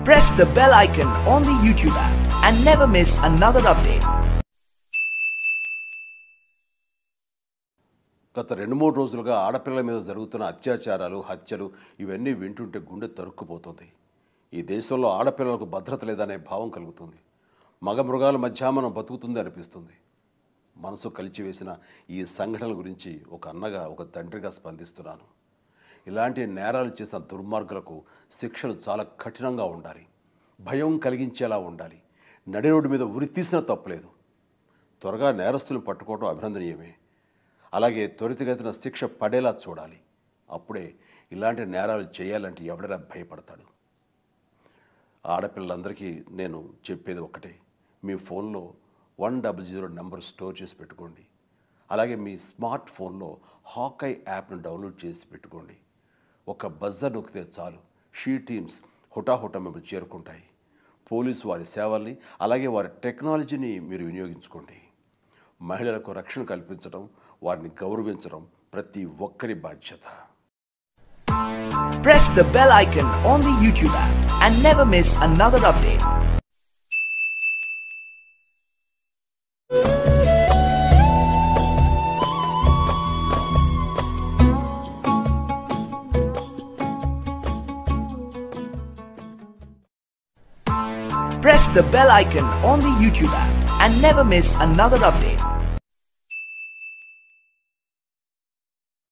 Press the bell icon on the YouTube app and never miss another update. గత రెండు మూడు రోజులుగా ఆడపిల్లల మీద జరుగుతున్న అత్యాచారాలు హత్యలు ఇవన్నీ వింటుంటే గుండె తరుక్కుపోతుంది ఈ దేశంలో ఆడపిల్లలకు భద్రత లేదనే భావం కలుగుతుంది మగ మృగాల మధ్య మనం బతుకుతుంది అనిపిస్తుంది మనసు కలిచివేసిన ఈ సంఘటనల గురించి ఒక అన్నగా ఒక తండ్రిగా స్పందిస్తున్నాను ఇలాంటి నేరాలు చేసిన దుర్మార్గులకు శిక్షలు చాలా కఠినంగా ఉండాలి భయం కలిగించేలా ఉండాలి నడి రోడ్డు మీద ఉరి తీసినా తప్పలేదు త్వరగా నేరస్తులను పట్టుకోవడం అభినందనీయమే అలాగే త్వరితగతిన శిక్ష పడేలా చూడాలి అప్పుడే ఇలాంటి నేరాలు చేయాలంటే ఎవడైనా భయపడతాడు ఆడపిల్లలందరికీ నేను చెప్పేది ఒకటే మీ ఫోన్లో one double zero number store చేసి పెట్టుకోండి అలాగే మీ స్మార్ట్ ఫోన్లో హాకై యాప్ను డౌన్లోడ్ చేసి పెట్టుకోండి ఒక బజర్ నొక్కితే చాలు షీ టీమ్స్ హుటాహుటా మిమ్మల్ని చేరుకుంటాయి పోలీసు వారి సేవల్ని అలాగే వారి టెక్నాలజీని మీరు వినియోగించుకోండి మహిళలకు రక్షణ కల్పించడం వారిని గౌరవించడం ప్రతి ఒక్కరి బాధ్యత Press the bell icon on the YouTube app and never miss another update. Press the bell icon on the YouTube app and never miss another update.